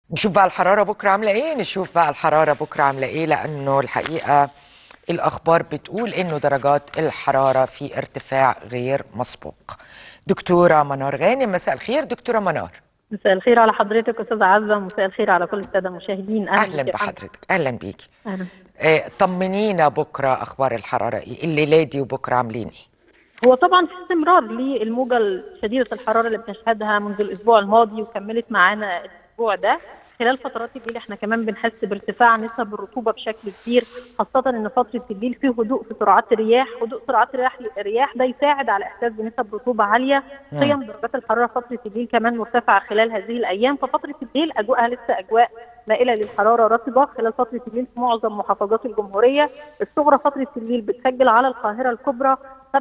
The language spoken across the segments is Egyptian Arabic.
نشوف بقى الحرارة بكرة عاملة ايه نشوف بقى الحرارة بكرة عاملة ايه لأنه الحقيقة الأخبار بتقول إنه درجات الحرارة في ارتفاع غير مسبوق دكتورة منار غانم مساء الخير دكتورة منار مساء الخير على حضرتك استاذ عزه ومساء الخير على كل الساده المشاهدين أهلا بك. بحضرتك أهلا بيكي اهلا آه، طمنينا بكرة أخبار الحرارة ايه الليلة دي وبكرة عاملين ايه هو طبعا في استمرار للموجه شديده الحراره اللي بنشهدها منذ الاسبوع الماضي وكملت معانا الاسبوع ده خلال فترات الليل احنا كمان بنحس بارتفاع نسب الرطوبه بشكل كبير خاصه ان فتره الليل فيه هدوء في سرعات الرياح هدوء سرعات الرياح الرياح ده يساعد على احساس بنسب رطوبه عاليه قيم درجات الحراره فتره الليل كمان مرتفعه خلال هذه الايام ففتره الليل اجواءها لسه ااجواء مائله للحراره رطبه خلال فتره الليل في معظم محافظات الجمهوريه الصغرى فتره الليل بتسجل على القاهره الكبرى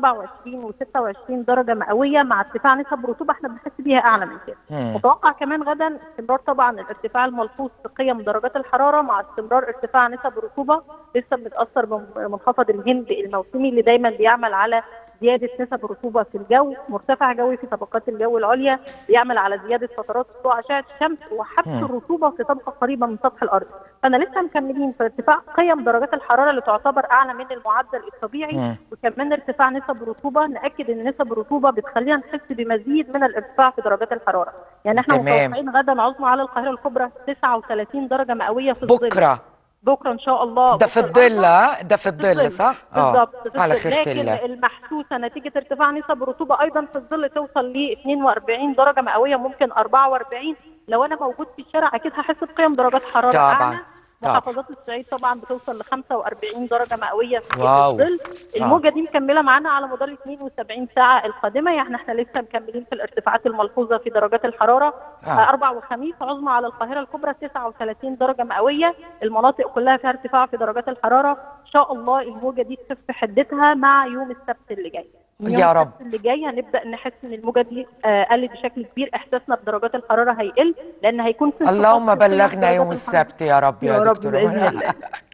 27 و26 درجه مئويه مع ارتفاع نسب رطوبه احنا بنحس بيها اعلى من كده مم. متوقع كمان غدا استمرار طبعا الارتفاع الملحوظ في قيم درجات الحراره مع استمرار ارتفاع نسب الرطوبه لسه بنتاثر بمنخفض الهند الموسمي اللي دايما بيعمل على زياده نسب الرطوبه في الجو مرتفع جوي في طبقات الجو العليا بيعمل على زياده فترات سطوع اشعه الشمس وحبس مم. الرطوبه في طبقه قريبه من سطح الارض فانا لسه مكملين في ارتفاع قيم درجات الحراره اللي تعتبر اعلى من المعدل الطبيعي مم. وكمان ارتفاع نسب الرطوبه ناكد ان نسب الرطوبه بتخلينا نحس بمزيد من الارتفاع في درجات الحراره يعني احنا تمام. متوقعين غدا عظمى على القاهره الكبرى 39 درجه مئويه في الظل بكرة بكره ان شاء الله ده في بكرة الظل ها؟ ده في الظل صح؟ بالظبط في على الظل. خيرة لكن الله المحسوسه نتيجه ارتفاع نسب الرطوبه ايضا في الظل توصل ل 42 درجه مئويه ممكن 44 لو انا موجود في الشارع اكيد هحس بقيم درجات حراره طبعاً. اعلى طبعاً. محافظات الصعيد طبعا بتوصل ل 45 درجه مئويه في واو. الظل الموجه دي مكمله معانا على مدار 72 ساعه القادمه يعني احنا لسه مكملين في الارتفاعات الملحوظه في درجات الحراره آه. آه. اربع وخميس عظمى على القاهره الكبرى 39 درجه مئويه المناطق كلها فيها ارتفاع في درجات الحراره ان شاء الله الموجه دي تخف حدتها مع يوم السبت اللي جاي من يوم يا رب. السبت اللي جاي هنبدا نحس ان الموجه دي آه، قلت بشكل كبير احساسنا بدرجات الحراره هيقل لان هيكون في اللهم انخفاض في قيم بلغنا يوم درجات الحرارة. السبت يا رب يا, يا رب دكتورة بإذن منار. الله.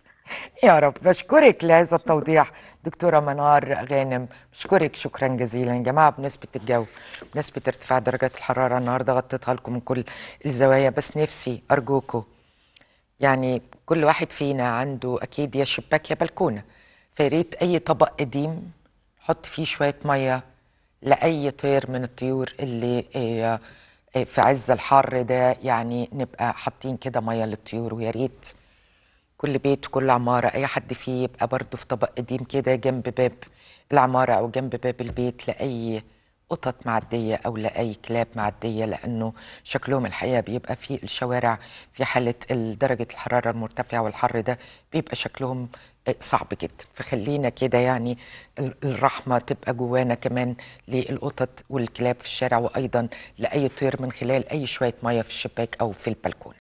يا رب بشكرك لهذا التوضيح دكتورة منار غانم بشكرك شكرا جزيلا يا جماعة بنسبة الجو بنسبة ارتفاع درجات الحرارة النهاردة غطيتها لكم من كل الزوايا بس نفسي أرجوكم يعني كل واحد فينا عنده أكيد يا شباك يا بلكونة فياريت أي طبق قديم حط فيه شوية مية لأي طير من الطيور اللي آه، آه، في عز الحر ده يعني نبقى حاطين كده مية للطيور ويا ريت كل بيت وكل عمارة أي حد فيه يبقى برضه في طبق قديم كده جنب باب العمارة أو جنب باب البيت لأي قطط معدية أو لأي كلاب معدية لأنه شكلهم الحقيقة بيبقى في الشوارع في حالة درجة الحرارة المرتفعة والحر ده بيبقى شكلهم صعب جدا فخلينا كده يعني ال- الرحمة تبقى جوانا كمان للقطط والكلاب في الشارع وأيضا لأي طير من خلال أي شوية مية في الشباك أو في البلكونة